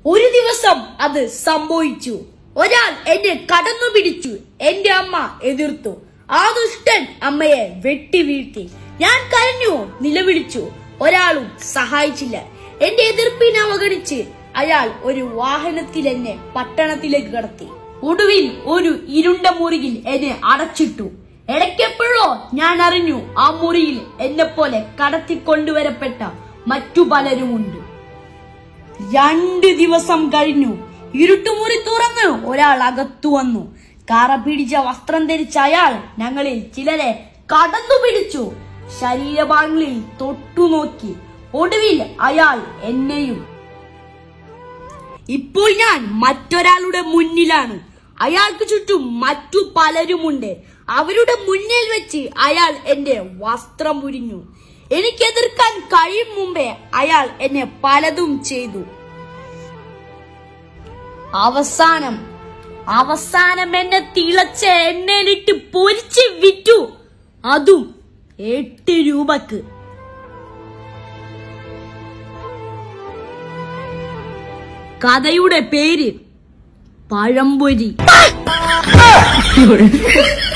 ഒരു ദിവസം അത് സംഭവിച്ചു ഒരാൾ എന്നെ കടന്നു പിടിച്ചു എന്റെ അമ്മ എതിർത്തു ആ ദുഷ്ടൻ അമ്മയെ വെട്ടി വീഴ്ത്തി ഞാൻ കരഞ്ഞു നിലവിളിച്ചു ഒരാളും സഹായിച്ചില്ല എന്റെ എതിർപ്പിനെ അവഗണിച്ച് അയാൾ ഒരു വാഹനത്തിൽ എന്നെ പട്ടണത്തിലേക്ക് കടത്തി ഒടുവിൽ ഒരു ഇരുണ്ട മുറിയിൽ എന്നെ അടച്ചിട്ടു ഇടയ്ക്കെപ്പോഴോ ഞാൻ അറിഞ്ഞു ആ മുറിയിൽ എന്നെ പോലെ കടത്തിക്കൊണ്ടുവരപ്പെട്ട മറ്റു പലരുമുണ്ട് രണ്ട് ദിവസം കഴിഞ്ഞു ഇരുട്ടുമുറി തുറന്ന് ഒരാൾ അകത്തു വന്നു കറ പിടിച്ച വസ്ത്രം ധരിച്ച അയാൾ ഞങ്ങളിൽ ചിലരെ കടന്നു പിടിച്ചു ശരീരഭാഗങ്ങളിൽ തൊട്ടുനോക്കി ഒടുവിൽ അയാൾ എന്നെയും ഇപ്പോൾ ഞാൻ മറ്റൊരാളുടെ മുന്നിലാണ് അയാൾക്ക് ചുറ്റും മറ്റു പലരുമുണ്ട് അവരുടെ മുന്നിൽ വെച്ച് അയാൾ എന്റെ വസ്ത്രം ഉരിഞ്ഞു എനിക്ക് എതിർക്കാൻ കഴിയും മുമ്പേ അയാൾ എന്നെ പലതും ചെയ്തു അവസാനം അവസാനം എന്നെ തിളച്ച എണ്ണയിലിട്ട് പൊരിച്ച് വിറ്റു അതും എട്ട് രൂപക്ക് കഥയുടെ പേര് പഴംപൊരി